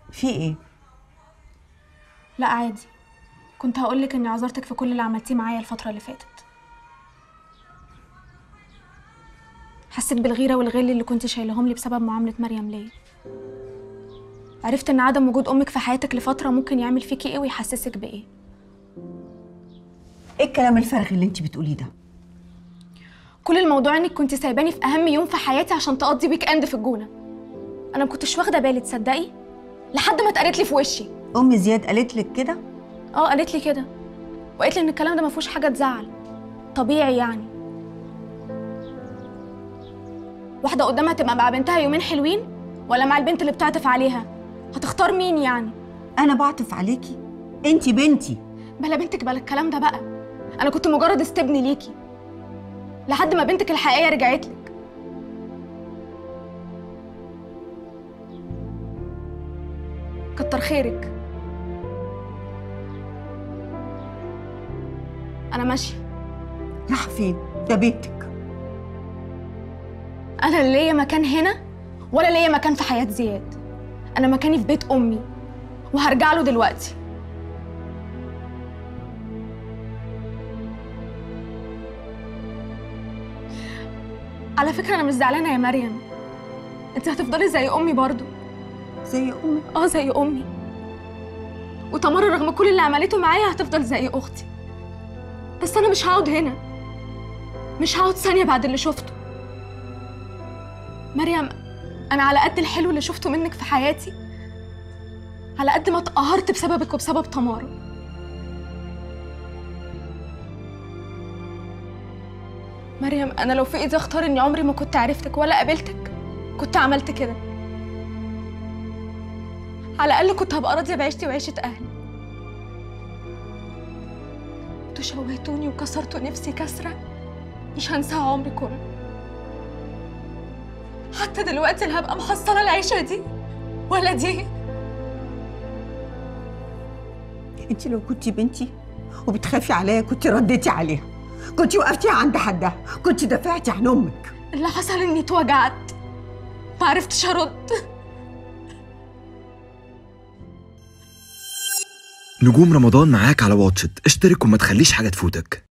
في ايه لا عادي كنت هقولك اني عذرتك في كل اللي عملتيه معايا الفترة اللي فاتت حسيت بالغيرة والغل اللي كنت شايلهم لي بسبب معاملة مريم ليا عرفت ان عدم وجود امك في حياتك لفترة ممكن يعمل فيكي ايه ويحسسك بايه ايه الكلام الفارغ اللي انت بتقوليه ده كل الموضوع انك كنت سايباني في اهم يوم في حياتي عشان تقضي ويك اند في الجونة انا ما كنتش واخدة بالي تصدقي لحد ما اتقالت لي في وشي ام زياد قالت لك كده اه قالت لي كده وقالت لي ان الكلام ده ما فيهوش حاجه تزعل طبيعي يعني واحده قدامها تبقى مع بنتها يومين حلوين ولا مع البنت اللي بتعطف عليها هتختار مين يعني انا بعطف عليكي انت بنتي بلا بنتك بلا الكلام ده بقى انا كنت مجرد استبني ليكي لحد ما بنتك الحقيقيه رجعت لك كتر خيرك انا ماشيه راح فين ده بيتك انا لا ليا مكان هنا ولا ليا مكان في حياه زياد انا مكاني في بيت امي وهرجع له دلوقتي على فكره انا مش زعلانه يا مريم انت هتفضلي زي امي برضو زي امك اه زي امي وتمر رغم كل اللي عملته معايا هتفضل زي اختي بس انا مش هقعد هنا مش هقعد ثانيه بعد اللي شفته مريم انا على قد الحلو اللي شفته منك في حياتي على قد ما اتقهرت بسببك وبسبب تمارا مريم انا لو في ايدي اختار اني عمري ما كنت عرفتك ولا قابلتك كنت عملت كده على الاقل كنت هبقى راضيه بعيشتي وعيشه اهلي انتوا شوهتوني وكسرتوا نفسي كسره مش هنساها عمري كله حتى دلوقتي اللي هبقى محصله العيشه دي ولا دي انت لو كنت بنتي وبتخافي عليا كنت رديتي عليها كنت وقفتيها عند حدها كنت دافعتي عن امك اللي حصل اني اتوجعت ما عرفتش ارد نجوم رمضان معاك على واتشت اشترك وما تخليش حاجة تفوتك